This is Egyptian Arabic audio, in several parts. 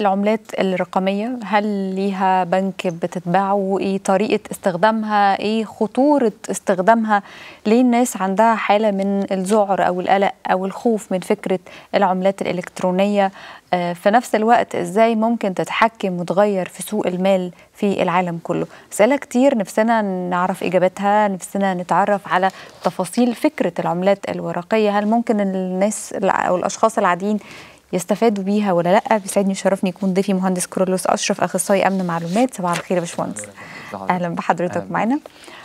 العملات الرقمية هل ليها بنك بتتبعه ايه طريقة استخدامها ايه خطورة استخدامها ليه الناس عندها حالة من الذعر او القلق او الخوف من فكرة العملات الإلكترونية آه في نفس الوقت ازاي ممكن تتحكم وتغير في سوق المال في العالم كله أسئلة كتير نفسنا نعرف إجابتها نفسنا نتعرف على تفاصيل فكرة العملات الورقية هل ممكن الناس أو الأشخاص العاديين يستفادوا بيها ولا لا بيسعدني وشرفني يكون ضيفي مهندس كورولوس اشرف اخصائي امن معلومات صباح الخير يا باشمهندس اهلا بحضرتك معانا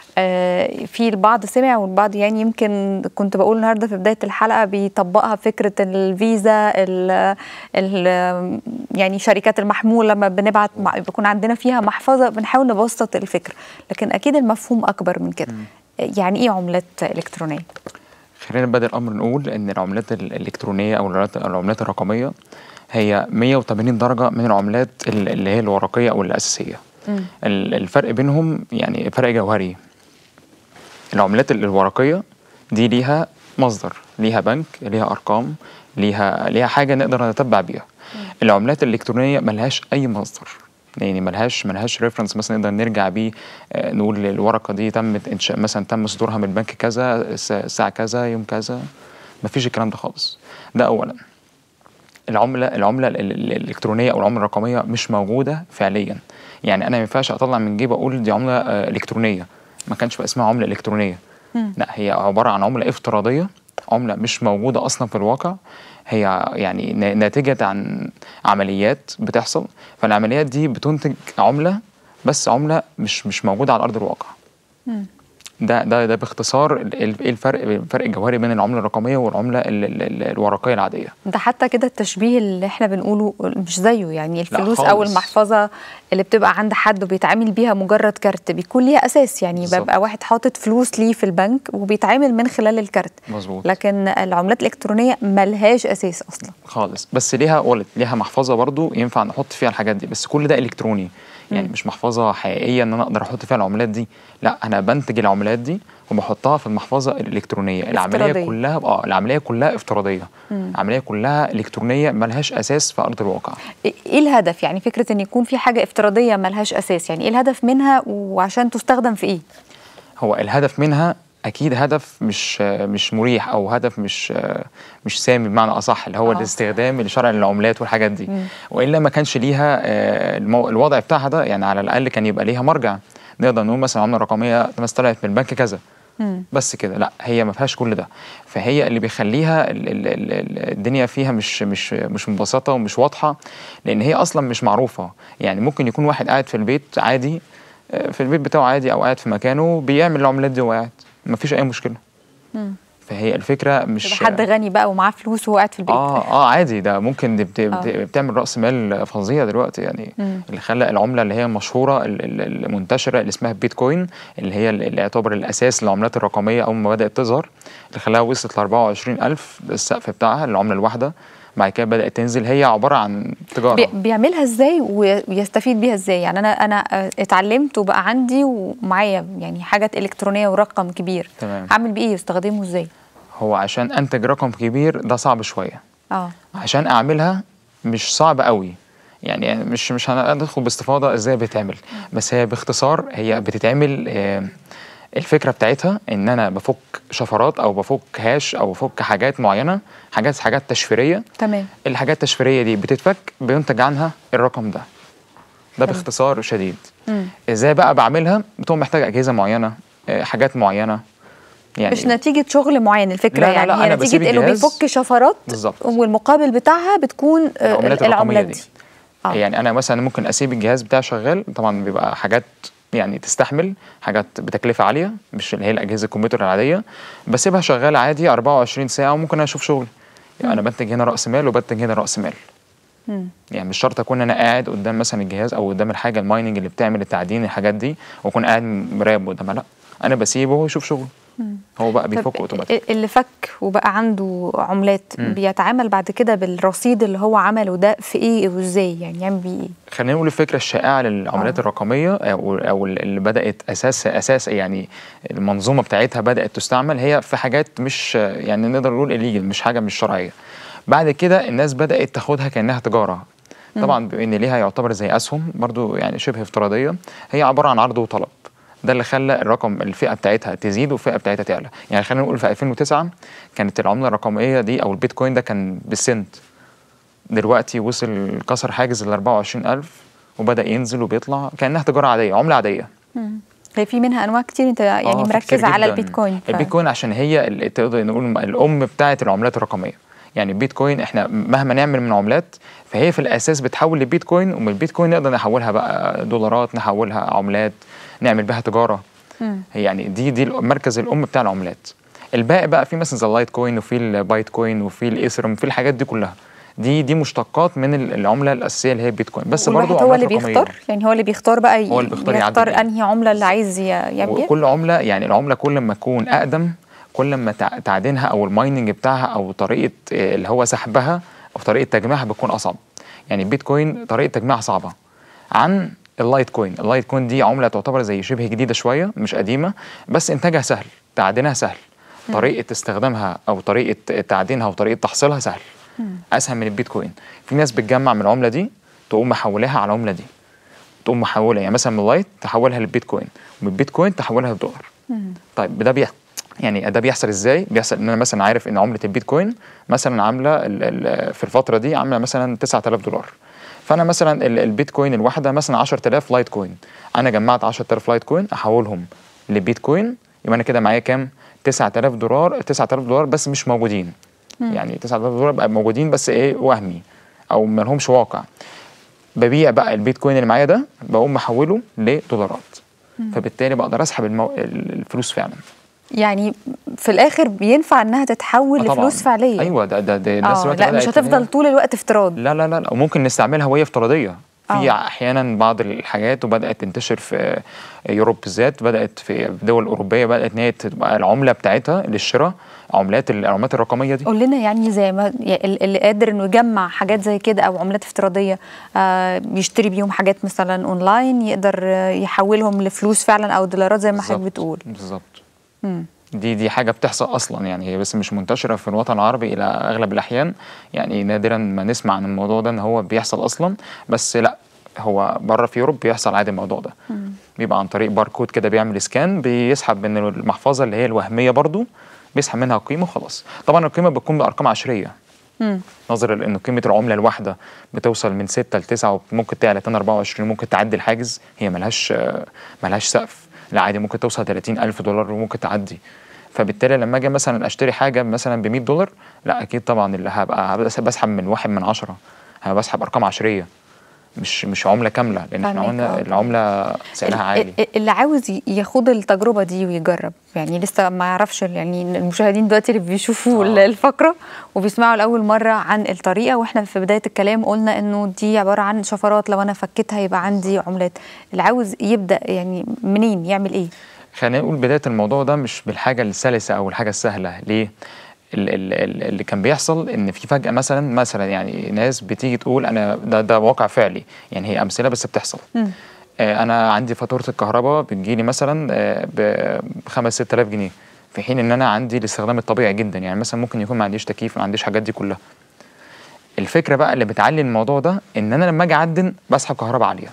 آه في البعض سمع والبعض يعني يمكن كنت بقول النهارده في بدايه الحلقه بيطبقها فكره الفيزا ال ال يعني شركات المحمول لما بنبعت بيكون عندنا فيها محفظه بنحاول نبسط الفكره لكن اكيد المفهوم اكبر من كده يعني ايه عملات الكترونيه خلينا نبدا الامر نقول ان العملات الالكترونيه او العملات الرقميه هي 180 درجه من العملات اللي هي الورقيه او الاساسيه م. الفرق بينهم يعني فرق جوهري العملات الورقيه دي ليها مصدر ليها بنك ليها ارقام ليها ليها حاجه نقدر نتبع بيها م. العملات الالكترونيه ملهاش اي مصدر يعني ملهاش ملهاش ريفرنس مثلا نقدر نرجع بيه نقول الورقه دي تمت انشاء مثلا تم صدورها من البنك كذا الساعه كذا يوم كذا مفيش الكلام ده خالص ده اولا العمله العمله الالكترونيه او العمله الرقميه مش موجوده فعليا يعني انا ما ينفعش اطلع من جيبي اقول دي عمله الكترونيه ما كانش بقى اسمها عمله الكترونيه لا هي عباره عن عمله افتراضيه عمله مش موجوده اصلا في الواقع هي يعني ناتجة عن عمليات بتحصل فالعمليات دي بتنتج عملة بس عملة مش مش موجودة على أرض الواقع م. ده ده ده باختصار ايه الفرق الفرق الجوهري بين العمله الرقميه والعمله ال ال الورقيه العاديه ده حتى كده التشبيه اللي احنا بنقوله مش زيه يعني الفلوس او المحفظه اللي بتبقى عند حد وبيتعامل بيها مجرد كارت بيكون ليها اساس يعني بالزبط. بيبقى واحد حاطط فلوس ليه في البنك وبيتعامل من خلال الكارت مظبوط لكن العملات الالكترونيه ملهاش اساس اصلا خالص بس ليها والت ليها محفظه برضو ينفع نحط فيها الحاجات دي بس كل ده الكتروني يعني مش محفظه حقيقيه ان انا اقدر احط فيها العملات دي لا انا بنتج العملات دي وبحطها في المحفظه الالكترونيه العمليه افتراضية. كلها اه العمليه كلها افتراضيه مم. العمليه كلها الكترونيه ملهاش اساس في ارض الواقع ايه الهدف يعني فكره ان يكون في حاجه افتراضيه ملهاش اساس يعني ايه الهدف منها وعشان تستخدم في ايه هو الهدف منها اكيد هدف مش مش مريح او هدف مش مش سامي بمعنى اصح اللي هو آه. الاستخدام الشرعي للعملات والحاجات دي مم. والا ما كانش ليها آه، المو- الوضع بتاعها ده يعني على الاقل كان يبقى ليها مرجع نقدر نقول مثلا العمله الرقميه مثلا طلعت من البنك كذا مم. بس كده لا هي ما فيهاش كل ده فهي اللي بيخليها ال- ال- ال- ال- الدنيا فيها مش مش مش مبسطه ومش واضحه لان هي اصلا مش معروفه يعني ممكن يكون واحد قاعد في البيت عادي آه، في البيت بتاعه عادي او قاعد في مكانه بيعمل العملات دي وهو قاعد ما فيش اي مشكله مم. فهي الفكره مش يبقى حد غني بقى ومعاه فلوس وهو قاعد في البيت اه اه عادي ده ممكن دي بت... آه. بت... بتعمل راس مال فظيع دلوقتي يعني مم. اللي خلى العمله اللي هي المشهوره ال- ال- المنتشره اللي اسمها البيتكوين اللي هي اللي يعتبر الاساس للعملات الرقميه اول ما بدات تظهر اللي خلاها وصلت ل 24000 ده السقف بتاعها العمله الواحده بعد كده بدات تنزل هي عباره عن تجاره بي- بيعملها ازاي وي- ويستفيد بيها ازاي يعني انا انا آه، اتعلمت وبقى عندي ومعايا يعني حاجات الكترونيه ورقم كبير تمام اعمل بيه ايه واستخدمه ازاي هو عشان انتج رقم كبير ده صعب شويه اه عشان اعملها مش صعب قوي يعني مش مش هندخل باستفاضه ازاي بتتعمل بس هي باختصار هي بتتعمل آه، الفكره بتاعتها ان انا بفك شفرات او بفك هاش او بفك حاجات معينه حاجات حاجات تشفيريه تمام الحاجات التشفيريه دي بتتفك بينتج عنها الرقم ده ده حلو. باختصار شديد مم. ازاي بقى بعملها بتبقى محتاجه اجهزه معينه آه، حاجات معينه يعني مش نتيجه شغل معين الفكره لا، لا، يعني لا، هي أنا بسيب نتيجه انه الجهاز- بيفك شفرات بالظبط. والمقابل بتاعها بتكون آه، العملات العملات الرقمية دي دي. آه. يعني انا مثلا ممكن اسيب الجهاز بتاعي شغال طبعا بيبقى حاجات يعني تستحمل حاجات بتكلفه عاليه مش اللي هي الاجهزه الكمبيوتر العاديه بسيبها شغاله عادي 24 ساعه وممكن اشوف شغل يعني انا بنتج هنا راس مال وبنتج هنا راس مال مم. يعني مش شرط اكون انا قاعد قدام مثلا الجهاز او قدام الحاجه المايننج اللي بتعمل التعدين الحاجات دي واكون قاعد مراقب قدامها لا انا بسيبه وهو يشوف شغل هو بقى بيفك طب اوتوماتيك اللي فك وبقى عنده عملات مم. بيتعامل بعد كده بالرصيد اللي هو عمله ده في ايه وازاي يعني يعمل بيه ايه خلينا نقول الفكره الشائعه للعملات آه. الرقميه او او اللي بدات اساس اساس يعني المنظومه بتاعتها بدات تستعمل هي في حاجات مش يعني نقدر نقول الليجل مش حاجه مش شرعيه بعد كده الناس بدات تاخدها كانها تجاره طبعا بما ان ليها يعتبر زي اسهم برضو يعني شبه افتراضيه هي عباره عن عرض وطلب ده اللي خلى الرقم الفئه بتاعتها تزيد والفئه بتاعتها تعلى يعني خلينا نقول في 2009 كانت العمله الرقميه دي او البيتكوين ده كان بالسنت دلوقتي وصل كسر حاجز ال 24000 وبدا ينزل وبيطلع كانها تجاره عاديه عمله عاديه هي في منها انواع كتير انت يعني آه، في مركز كتير على جداً. البيتكوين ف- البيتكوين عشان هي اللي تقدر نقول الام بتاعه العملات الرقميه يعني البيتكوين احنا مهما نعمل من عملات فهي في الاساس بتحول لبيتكوين ومن البيتكوين نقدر نحولها بقى دولارات نحولها عملات نعمل بها تجاره مم. هي يعني دي دي مركز الام بتاع العملات الباقي بقى في مثلا زي اللايت كوين وفي البايت كوين وفي الايثرم في الحاجات دي كلها دي دي مشتقات من ال- العمله الاساسيه اللي هي البيتكوين بس والواحد برضه هو اللي عملات رقمية. بيختار يعني هو اللي بيختار بقى ي- هو اللي بيختار يعدل بيختار إيه. انهي عمله اللي عايز ي- يعمل بيها وكل عمله يعني العمله كل ما تكون اقدم كل ما تع- تعدينها او المايننج بتاعها او طريقه آه، اللي هو سحبها او طريقه تجميعها بتكون اصعب يعني البيتكوين طريقه تجميعها صعبه عن اللايت كوين اللايت كوين دي عمله تعتبر زي شبه جديده شويه مش قديمه بس انتاجها سهل تعدينها سهل طريقه استخدامها او طريقه تعدينها وطريقه تحصيلها سهل اسهل من البيتكوين في ناس بتجمع من العمله دي تقوم محولها على العمله دي تقوم محولها يعني مثلا من اللايت تحولها للبيتكوين ومن البيتكوين تحولها للدولار طيب ده بيحصل يعني ده بيحصل ازاي؟ بيحصل ان انا مثلا عارف ان عمله البيتكوين مثلا عامله ال- ال- في الفتره دي عامله مثلا 9000 دولار فانا مثلا ال- البيتكوين الواحده مثلا 10000 لايت كوين انا جمعت 10000 لايت كوين احولهم لبيتكوين يبقى انا كده معايا كام؟ 9000 دولار 9000 دولار بس مش موجودين يعني 9000 دولار بقى موجودين بس ايه وهمي او ما لهمش واقع ببيع بقى البيتكوين اللي معايا ده بقوم محوله لدولارات فبالتالي بقدر اسحب المو... الفلوس فعلا يعني في الاخر بينفع انها تتحول آه طبعاً. لفلوس فعليه ايوه ده ده, ده الناس اه دلوقتي لا مش بدأت إن هي- هتفضل طول الوقت افتراض لا لا لا لا وممكن نستعملها وهي افتراضيه في آه. احيانا بعض الحاجات وبدات تنتشر في يوروب بالذات بدات في دول اوروبيه بدات ان هي تبقى العمله بتاعتها للشراء عملات العملات الرقميه دي قول لنا يعني زي ما يعني اللي قادر انه يجمع حاجات زي كده او عملات افتراضيه آه يشتري بيهم حاجات مثلا اونلاين يقدر آه، يحولهم لفلوس فعلا او دولارات زي ما حضرتك بالظبط. بتقول بالظبط مم. دي دي حاجه بتحصل اصلا يعني هي بس مش منتشره في الوطن العربي الى اغلب الاحيان يعني نادرا ما نسمع عن الموضوع ده ان هو بيحصل اصلا بس لا هو بره في يوروب بيحصل عادي الموضوع ده بيبقى عن طريق باركود كده بيعمل سكان بيسحب من المحفظه اللي هي الوهميه برضو بيسحب منها قيمه وخلاص طبعا القيمه بتكون بارقام عشريه مم. نظرا لان قيمه العمله الواحده بتوصل من 6 ل 9 وممكن تعلى تاني 24 ممكن تعدي الحاجز هي ملهاش آه، ملهاش سقف لا عادي ممكن توصل 30 الف دولار وممكن تعدي فبالتالي لما اجي مثلا اشتري حاجه مثلا ب 100 دولار لا اكيد طبعا اللي هبقى هبقى بسحب من واحد من عشرة هبقى بسحب ارقام عشريه مش مش عمله كامله لان احنا فاهمك، قلنا آه. العمله سعرها عالي ال- اللي عاوز ي- يخوض التجربه دي ويجرب يعني لسه ما يعرفش يعني المشاهدين دلوقتي اللي بيشوفوا آه. الفقره وبيسمعوا لاول مره عن الطريقه واحنا في بدايه الكلام قلنا انه دي عباره عن شفرات لو انا فكيتها يبقى عندي عملات اللي عاوز يبدا يعني منين يعمل ايه خلينا نقول بدايه الموضوع ده مش بالحاجه السلسه او الحاجه السهله ليه ال- ال- ال- اللي كان بيحصل ان في فجاه مثلا مثلا يعني ناس بتيجي تقول انا ده ده واقع فعلي يعني هي امثله بس بتحصل مم. آه انا عندي فاتوره الكهرباء بتجيلي مثلا آه ب 5 6000 جنيه في حين ان انا عندي الاستخدام الطبيعي جدا يعني مثلا ممكن يكون ما عنديش تكييف ما عنديش حاجات دي كلها الفكره بقى اللي بتعلي الموضوع ده ان انا لما اجي اعدن بسحب كهرباء عاليه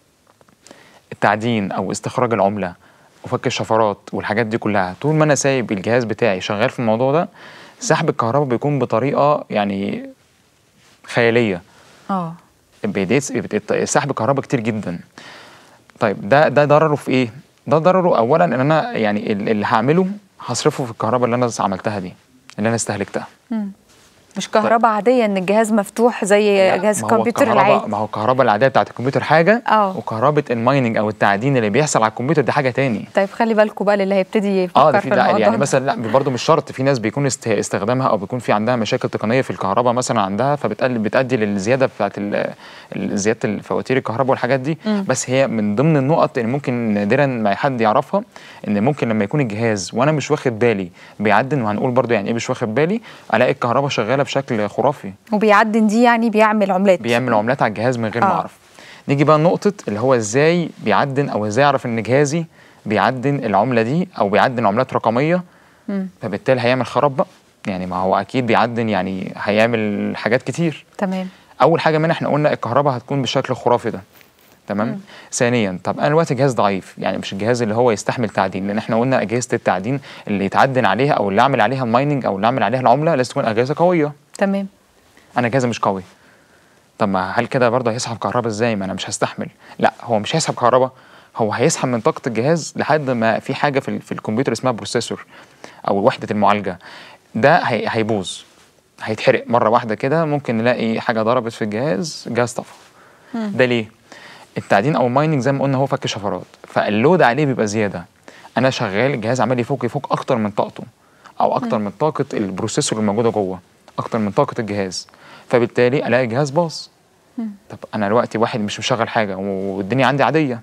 التعدين او استخراج العمله وفك الشفرات والحاجات دي كلها طول ما انا سايب الجهاز بتاعي شغال في الموضوع ده سحب الكهرباء بيكون بطريقه يعني خياليه اه بيديس بت- سحب كهرباء كتير جدا طيب ده ده ضرره في ايه ده ضرره اولا ان انا يعني ال- اللي هعمله هصرفه في الكهرباء اللي انا عملتها دي اللي انا استهلكتها مم. مش كهرباء عاديه ان الجهاز مفتوح زي لا، جهاز ما هو الكمبيوتر الكهرباء- العادي ما هو الكهرباء العاديه بتاعت الكمبيوتر حاجه اه. وكهرباء المايننج او التعدين اللي بيحصل على الكمبيوتر دي حاجه تاني طيب خلي بالكم بقى اللي هيبتدي يفكر اه ده في في لا الموضوع يعني ده. مثلا لا برضه مش شرط في ناس بيكون است- استخدامها او بيكون في عندها مشاكل تقنيه في الكهرباء مثلا عندها فبتقل بتؤدي للزياده بتاعت ال- ال- زياده الفواتير الكهرباء والحاجات دي مم. بس هي من ضمن النقط اللي ممكن نادرا ما حد يعرفها ان ممكن لما يكون الجهاز وانا مش واخد بالي بيعدن وهنقول برضه يعني ايه مش واخد بالي الاقي الكهرباء شغاله بشكل خرافي وبيعدن دي يعني بيعمل عملات بيعمل عملات على الجهاز من غير ما آه. اعرف نيجي بقى لنقطه اللي هو ازاي بيعدن او ازاي اعرف ان جهازي بيعدن العمله دي او بيعدن عملات رقميه مم. فبالتالي هيعمل خراب بقى يعني ما هو اكيد بيعدن يعني هيعمل حاجات كتير تمام اول حاجه منها احنا قلنا الكهرباء هتكون بالشكل الخرافي ده تمام ثانيا طب انا دلوقتي جهاز ضعيف يعني مش الجهاز اللي هو يستحمل تعدين لان احنا قلنا اجهزه التعدين اللي يتعدن عليها او اللي اعمل عليها المايننج او اللي اعمل عليها العمله لازم تكون اجهزه قويه تمام انا جهازي مش قوي طب ما هل كده برضه هيسحب كهرباء ازاي ما انا مش هستحمل لا هو مش هيسحب كهرباء هو هيسحب من طاقه الجهاز لحد ما في حاجه في, ال- في الكمبيوتر اسمها بروسيسور او وحده المعالجه ده هي هيبوظ هيتحرق مره واحده كده ممكن نلاقي حاجه ضربت في الجهاز الجهاز طفى ده ليه التعدين او المايننج زي ما قلنا هو فك شفرات فاللود عليه بيبقى زياده انا شغال الجهاز عمال يفك يفك اكتر من طاقته او اكتر من طاقه البروسيسور الموجوده جوه اكتر من طاقه الجهاز فبالتالي الاقي الجهاز باظ طب انا دلوقتي واحد مش مشغل حاجه والدنيا عندي عاديه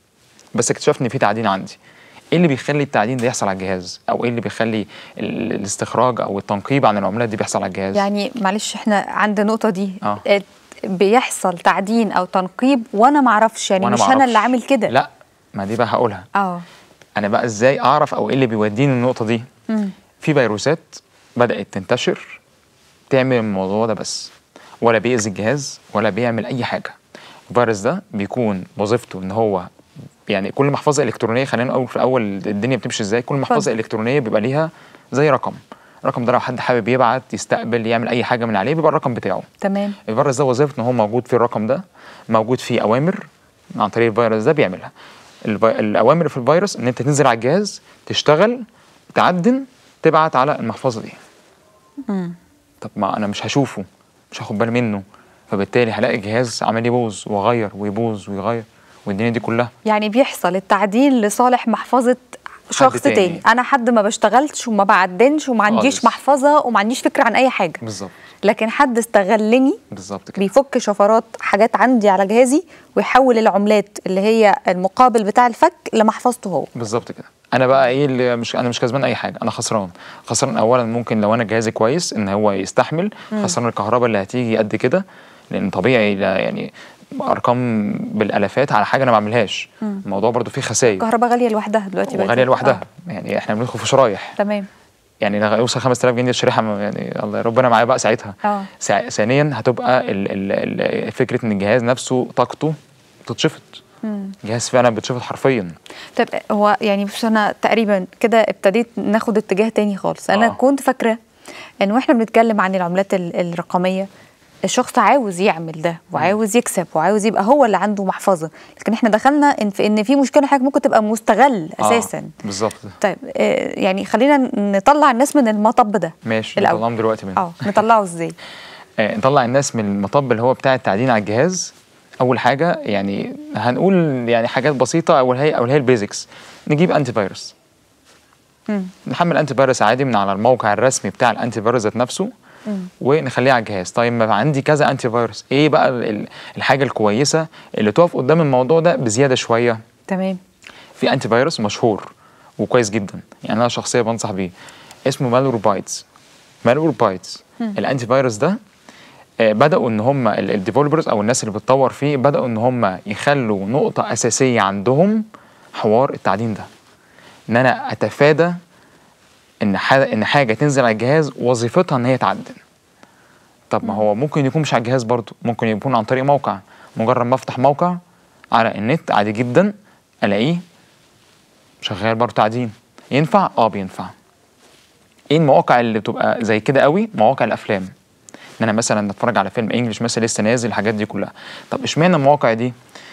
بس اكتشفت ان في تعدين عندي ايه اللي بيخلي التعدين ده يحصل على الجهاز او ايه اللي بيخلي ال- الاستخراج او التنقيب عن العملات دي بيحصل على الجهاز يعني معلش احنا عند النقطه دي آه. آه، بيحصل تعدين او تنقيب وانا ما اعرفش يعني وأنا مش انا معرفش. اللي عامل كده لا ما دي بقى هقولها اه انا بقى ازاي اعرف او ايه اللي بيوديني النقطه دي مم. في فيروسات بدات تنتشر تعمل الموضوع ده بس ولا بيأذي الجهاز ولا بيعمل اي حاجه الفيروس ده بيكون وظيفته ان هو يعني كل محفظه الكترونيه خلينا نقول في الاول الدنيا بتمشي ازاي كل محفظه اتفضل. الكترونيه بيبقى ليها زي رقم الرقم ده لو حد حابب يبعت يستقبل يعمل اي حاجه من عليه بيبقى الرقم بتاعه تمام الفيروس ده وظيفته ان هو موجود في الرقم ده موجود فيه اوامر عن طريق الفيروس ده بيعملها الفي... الاوامر في الفيروس ان انت تنزل على الجهاز تشتغل تعدن تبعت على المحفظه دي مم. طب ما انا مش هشوفه مش هاخد بالي منه فبالتالي هلاقي الجهاز عمال يبوظ واغير ويبوظ ويغير والدنيا دي كلها يعني بيحصل التعدين لصالح محفظه شخص تاني. تاني. انا حد ما بشتغلش وما بعدنش وما عنديش خالص. محفظه وما عنديش فكره عن اي حاجه بالظبط لكن حد استغلني بالظبط كده بيفك شفرات حاجات عندي على جهازي ويحول العملات اللي هي المقابل بتاع الفك لمحفظته هو بالظبط كده انا بقى ايه اللي مش انا مش كسبان اي حاجه انا خسران خسران اولا ممكن لو انا جهازي كويس ان هو يستحمل خسران الكهرباء اللي هتيجي قد كده لان طبيعي لا يعني ارقام بالالافات على حاجه انا ما بعملهاش الموضوع برضو فيه خسائر الكهرباء غاليه لوحدها دلوقتي بقت. وغاليه لوحدها آه. يعني احنا بندخل في شرايح تمام يعني لغا- يوصل 5000 جنيه الشريحه ما- يعني الله ربنا معايا بقى ساعتها اه سا- ثانيا هتبقى ال ال ال فكره ان الجهاز نفسه طاقته تتشفط جهاز فعلا بيتشفط حرفيا طب هو يعني بس انا تقريبا كده ابتديت ناخد اتجاه تاني خالص انا آه. كنت فاكره ان واحنا بنتكلم عن العملات ال- الرقميه الشخص عاوز يعمل ده وعاوز يكسب وعاوز يبقى هو اللي عنده محفظه لكن احنا دخلنا ان في ان في مشكله حاجه ممكن تبقى مستغل آه، اساسا بالظبط طيب آه، يعني خلينا نطلع الناس من المطب ده ماشي الأول. نطلعهم دلوقتي منه اه نطلعه ازاي آه، نطلع الناس من المطب اللي هو بتاع التعدين على الجهاز اول حاجه يعني هنقول يعني حاجات بسيطه او هي او هي البيزكس نجيب انتي فيروس مم. نحمل انتي فيروس عادي من على الموقع الرسمي بتاع الانتي فيروس ذات نفسه ونخليه على الجهاز طيب ما عندي كذا انتي فيروس ايه بقى ال- ال- الحاجه الكويسه اللي تقف قدام الموضوع ده بزياده شويه تمام في انتي فيروس مشهور وكويس جدا يعني انا شخصيا بنصح بيه اسمه مالور بايتس مالور بايتس الانتي فيروس ده آه، بداوا ان هم الديفلوبرز او الناس اللي بتطور فيه بداوا ان هم يخلوا نقطه اساسيه عندهم حوار التعدين ده ان انا اتفادى ان حاجه ان حاجه تنزل على الجهاز وظيفتها ان هي تعدن طب ما هو ممكن يكون مش على الجهاز برضه ممكن يكون عن طريق موقع مجرد ما افتح موقع على النت عادي جدا الاقيه شغال برضه تعدين ينفع اه بينفع ايه المواقع اللي بتبقى زي كده قوي مواقع الافلام ان انا مثلا اتفرج على فيلم انجلش مثلا لسه نازل الحاجات دي كلها طب اشمعنى المواقع دي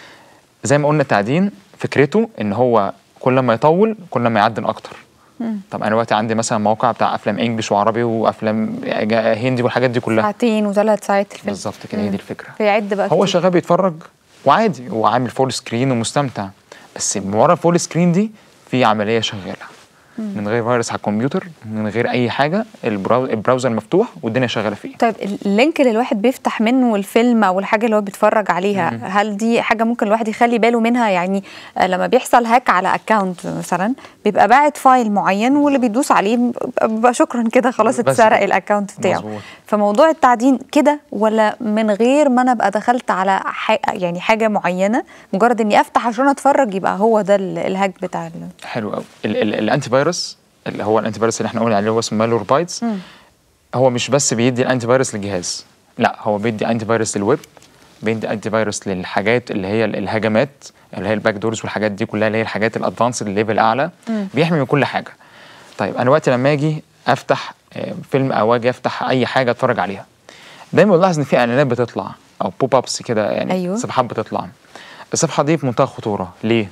زي ما قلنا التعدين فكرته ان هو كل ما يطول كل ما يعدن اكتر طب انا دلوقتي عندي مثلا موقع بتاع افلام انجلش وعربي وافلام هندي والحاجات دي كلها ساعتين وثلاث ساعات الفيلم بالظبط كده هي دي الفكره فيعد بقى هو كتير. شغال بيتفرج وعادي هو عامل فول سكرين ومستمتع بس من ورا الفول سكرين دي في عمليه شغاله من غير فيروس على الكمبيوتر من غير اي حاجه البراو- البراوزر مفتوح والدنيا شغاله فيه طيب اللينك اللي الواحد بيفتح منه الفيلم او الحاجه اللي هو بيتفرج عليها هل دي حاجه ممكن الواحد يخلي باله منها يعني آه، لما بيحصل هاك على اكونت مثلا بيبقى باعت فايل معين واللي بيدوس عليه بيبقى- بيبقى شكرا كده خلاص بس اتسرق كده. الاكونت بتاعه مظبوط. فموضوع التعدين كده ولا من غير ما انا ابقى دخلت على ح... يعني حاجه معينه مجرد اني افتح عشان اتفرج يبقى هو ده ال- الهاك بتاع ال... حلو قوي ال- ال- الانتي فيروس اللي هو الانتي فيروس اللي احنا قلنا عليه هو اسمه مالور بايتس هو مش بس بيدي الانتي فيروس للجهاز لا هو بيدي انتي فيروس للويب بيدي انتي فيروس للحاجات اللي هي الهجمات اللي هي الباك دورز والحاجات دي كلها اللي هي الحاجات الادفانس الليفل اعلى بيحمي من كل حاجه طيب انا وقت لما اجي افتح آه، فيلم او اجي افتح اي حاجه اتفرج عليها دايما بلاحظ ان في اعلانات بتطلع او بوب ابس كده يعني أيوه. صفحات بتطلع الصفحه دي في منتهى الخطوره ليه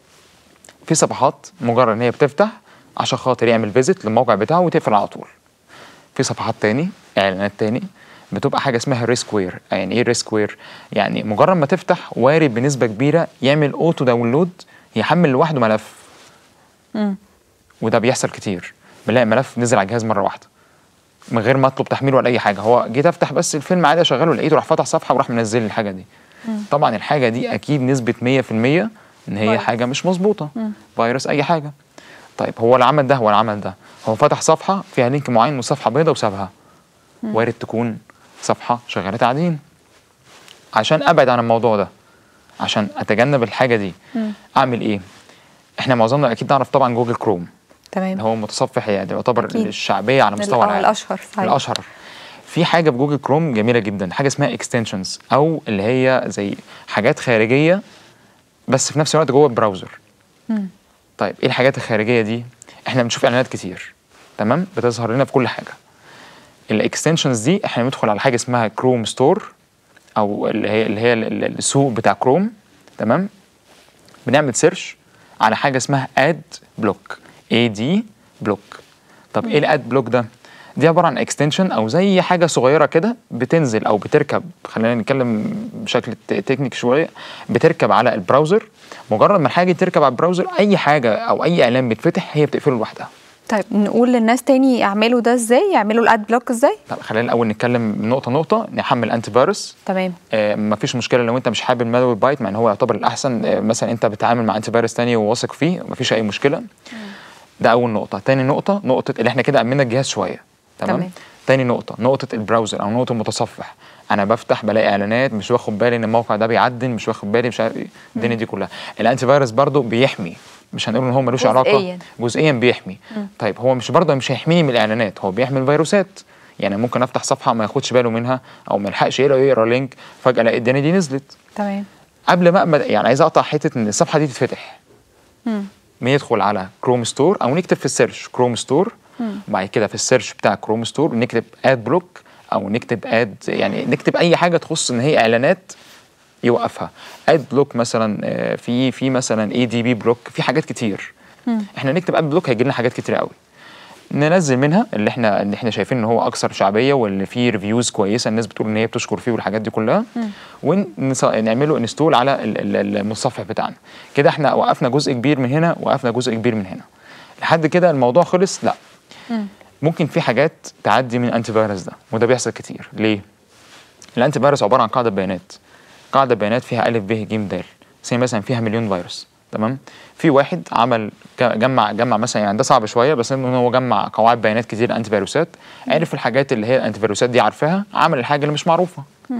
في صفحات مجرد ان هي بتفتح عشان خاطر يعمل فيزيت للموقع بتاعه وتقفل على طول في صفحات تاني اعلانات تاني بتبقى حاجه اسمها ريسك وير يعني ايه ريسك وير يعني مجرد ما تفتح وارد بنسبه كبيره يعمل اوتو داونلود يحمل لوحده ملف مم. وده بيحصل كتير بنلاقي ملف نزل على الجهاز مره واحده من غير ما اطلب تحميله ولا اي حاجه هو جيت افتح بس الفيلم عادي اشغله لقيته راح فتح صفحه وراح منزل لي الحاجه دي طبعا الحاجه دي اكيد نسبه 100% ان هي فيروس. حاجه مش مظبوطه فيروس اي حاجه طيب هو اللي عمل ده هو اللي عمل ده هو فتح صفحه فيها لينك معين وصفحه بيضاء وسابها وارد تكون صفحه شغاله تعدين عشان ابعد عن الموضوع ده عشان اتجنب الحاجه دي اعمل ايه احنا معظمنا اكيد نعرف طبعا جوجل كروم تمام هو متصفح يعني يعتبر أكيد. الشعبيه على مستوى آه، العالم الأشهر، صحيح. الاشهر في حاجه في جوجل كروم جميله جدا حاجه اسمها اكستنشنز او اللي هي زي حاجات خارجيه بس في نفس الوقت جوه البراوزر مم. طيب ايه الحاجات الخارجيه دي احنا بنشوف اعلانات كتير تمام بتظهر لنا في كل حاجه الاكستنشنز دي احنا بندخل على حاجه اسمها كروم ستور او اللي هي اللي هي ال- ال- السوق بتاع كروم تمام بنعمل سيرش على حاجه اسمها اد بلوك اي دي بلوك طب ايه الاد بلوك ده دي عباره عن اكستنشن او زي حاجه صغيره كده بتنزل او بتركب خلينا نتكلم بشكل ت- تكنيك شويه بتركب على البراوزر مجرد ما الحاجه دي تركب على البراوزر اي حاجه او اي اعلان بيتفتح هي بتقفله لوحدها طيب نقول للناس تاني يعملوا ده ازاي يعملوا الاد بلوك ازاي طب خلينا الاول نتكلم نقطه نقطه نحمل انتي فيروس تمام آه، مفيش مشكله لو انت مش حابب مالوير بايت مع ان هو يعتبر الاحسن آه، مثلا انت بتتعامل مع انتي فيروس تاني وواثق فيه مفيش اي مشكله ده اول نقطه تاني نقطه نقطه اللي احنا كده امنا الجهاز شويه تمام تمام. تاني نقطه نقطه البراوزر او نقطه المتصفح انا بفتح بلاقي اعلانات مش واخد بالي ان الموقع ده بيعدل مش واخد بالي مش عارف ايه الدنيا دي كلها الانتي فيروس برضو بيحمي مش هنقول ان هو ملوش علاقه جزئياً. جزئيا بيحمي طيب هو مش برضه مش هيحميني من الاعلانات هو بيحمي الفيروسات يعني ممكن افتح صفحه ما ياخدش باله منها او ما يلحقش يقرا يقرا لينك فجاه الاقي الدنيا دي نزلت تمام قبل ما أقبل يعني عايز اقطع حته ان الصفحه دي تتفتح مم. ندخل على كروم ستور او نكتب في السيرش كروم ستور بعد كده في السيرش بتاع كروم ستور نكتب اد بلوك او نكتب اد يعني نكتب اي حاجه تخص ان هي اعلانات يوقفها اد بلوك مثلا آه، في في مثلا اي دي بي بلوك في حاجات كتير احنا نكتب اد بلوك هيجي لنا حاجات كتير قوي ننزل منها اللي احنا اللي احنا شايفين ان هو اكثر شعبيه واللي فيه ريفيوز كويسه الناس بتقول ان هي بتشكر فيه والحاجات دي كلها ونعمله انستول على ال- ال- المتصفح بتاعنا كده احنا وقفنا جزء كبير من هنا وقفنا جزء كبير من هنا لحد كده الموضوع خلص لا ممكن في حاجات تعدي من الانتي فيروس ده وده بيحصل كتير ليه الانتي فيروس عباره عن قاعده بيانات قاعده بيانات فيها الف ب ج د زي مثلا فيها مليون فيروس تمام في واحد عمل ج- جمع جمع مثلا يعني ده صعب شويه بس ان هو جمع قواعد بيانات كتير انتي فيروسات عرف الحاجات اللي هي الانتي فيروسات دي عارفاها عمل الحاجه اللي مش معروفه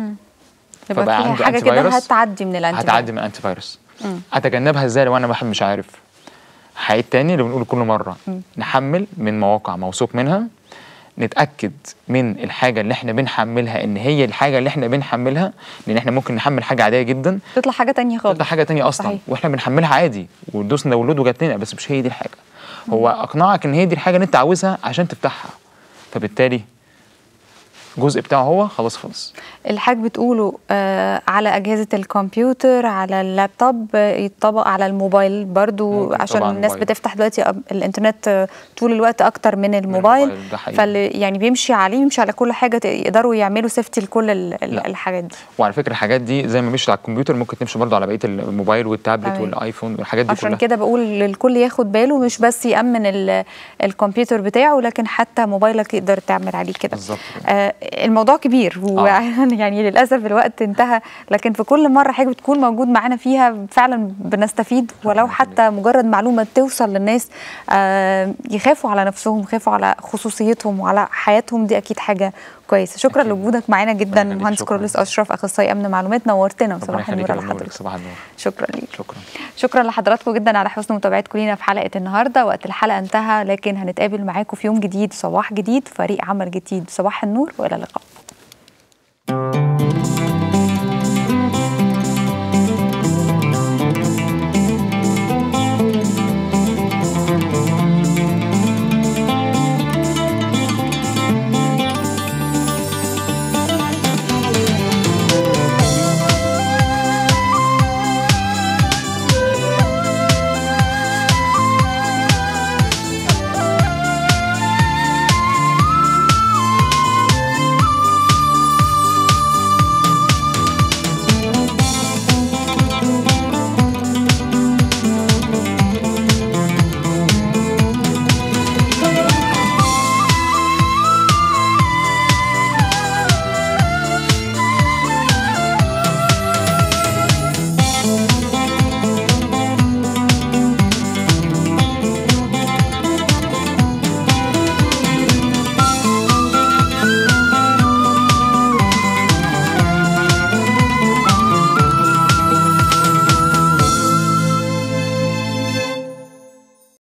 يبقى فبقى فيها عنده حاجه أنتي كده فيروس، هتعدي من الانتي هتعدي من الانتي فيروس اتجنبها ازاي لو انا واحد مش عارف هعيد تاني اللي بنقوله كل مره نحمل من مواقع موثوق منها نتاكد من الحاجه اللي احنا بنحملها ان هي الحاجه اللي احنا بنحملها لان احنا ممكن نحمل حاجه عاديه جدا تطلع حاجه تانية خالص تطلع حاجه تانية اصلا صحيح. واحنا بنحملها عادي ودوسنا داونلود وجات لنا بس مش هي دي الحاجه هو اقنعك ان هي دي الحاجه اللي انت عاوزها عشان تفتحها فبالتالي الجزء بتاعه هو خلاص خلص الحاج بتقوله آه على أجهزة الكمبيوتر على اللابتوب آه، يتطبق على الموبايل برضو ممكن عشان طبعاً الناس موبايل. بتفتح دلوقتي أب- الإنترنت آه، طول الوقت أكتر من الموبايل الموبايل، ده حقيقي. فاللي يعني بيمشي عليه يمشي على كل حاجة ت- يقدروا يعملوا سيفتي لكل ال- ال- لا. الحاجات دي وعلى فكره الحاجات دي زي ما مشيت على الكمبيوتر ممكن تمشي برضه على بقيه الموبايل والتابلت تمام. والايفون والحاجات دي عشان كلها كده بقول للكل ياخد باله مش بس يأمن ال- الكمبيوتر بتاعه لكن حتى موبايلك يقدر تعمل عليه كده بالظبط كده. آه الموضوع كبير ويعني للاسف الوقت انتهى لكن في كل مره حاجه بتكون موجود معانا فيها فعلا بنستفيد ولو حتى مجرد معلومه توصل للناس آه يخافوا على نفسهم يخافوا على خصوصيتهم وعلى حياتهم دي اكيد حاجه كويسه شكرا أكيد. لوجودك معانا جدا يخليك، مهندس شكراً. كورلس اشرف اخصائي امن معلومات نورتنا ربنا وصباح يخليك النور يا على نورك حضرتك صباح النور شكرا ليك شكرا شكرا لحضراتكم جدا على حسن متابعتكم لينا في حلقه النهارده وقت الحلقه انتهى لكن هنتقابل معاكم في يوم جديد صباح جديد فريق عمل جديد صباح النور والى اللقاء